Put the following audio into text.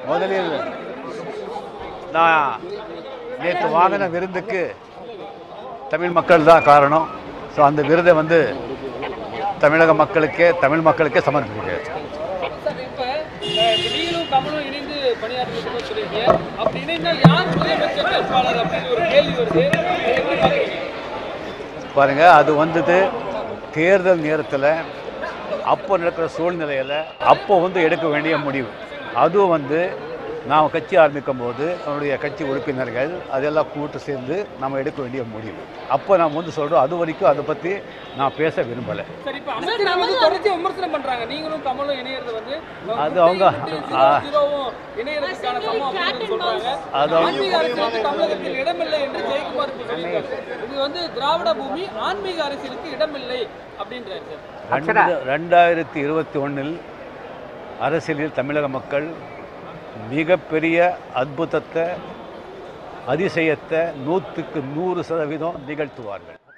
முதலில் நான் நேற்று வாங்கின விருந்துக்கு தமிழ் மக்கள் தான் காரணம் ஸோ அந்த விருதை வந்து தமிழக மக்களுக்கே தமிழ் மக்களுக்கே சமர்ப்பிக்கிறேன் சார் இப்ப அஹ், நீங்களும் கமலும் இணைந்து பணியாற்றுறது சொல்லியிருக்கீங்க அப்படி இணைந்தால் யார் முதலமைச்சர் வேட்பாளர் அப்படின்னு ஒரு கேள்வி வருது அதை எப்படி பாக்குறீங்க பாருங்க அது வந்தது தேர்தல் நேரத்தில் அப்போ நடக்கிற சூழ்நிலையில் அப்போ வந்து எடுக்க வேண்டிய முடிவு அதுவும் வந்து நாம் கட்சி ஆரம்பிக்கும் போது நம்முடைய கட்சி உறுப்பினர்கள் அதெல்லாம் கூட்டு சேர்ந்து நம்ம எடுக்க வேண்டிய முடிவு அப்போ நாம் வந்து சொல்கிறோம் அது வரைக்கும் அதை பற்றி நான் பேச விரும்பலை சரி இப்ப அமைச்சர் வந்து தொடர்ச்சி விமர்சனம் பண்றாங்க நீங்களும் கமலும் இணையறது வந்து அது அவங்க- ஆ. ஜீரோவும் இணையறதுக்கான சமம் அப்படின்னு சொல்றாங்க அது அவங்க- ஆன்மீக அரசியலுக்கு தமிழகத்தில் இடமில்லை என்று ஜெயக்குமார் இப்ப சொல்லியிருக்காரு இது வந்து திராவிட பூமி ஆன்மீக அரசியலுக்கு இடமில்லை அப்படின்றாரு சார் ரெண்டு ரெண்டாயிரத்தி இருபத்தி ஒன்றில் அரசியலில் தமிழக மக்கள் மிகப்பெரிய அற்புதத்தை அதிசயத்தை நூற்றுக்கு நூறு சதவீதம் நிகழ்த்துவார்கள்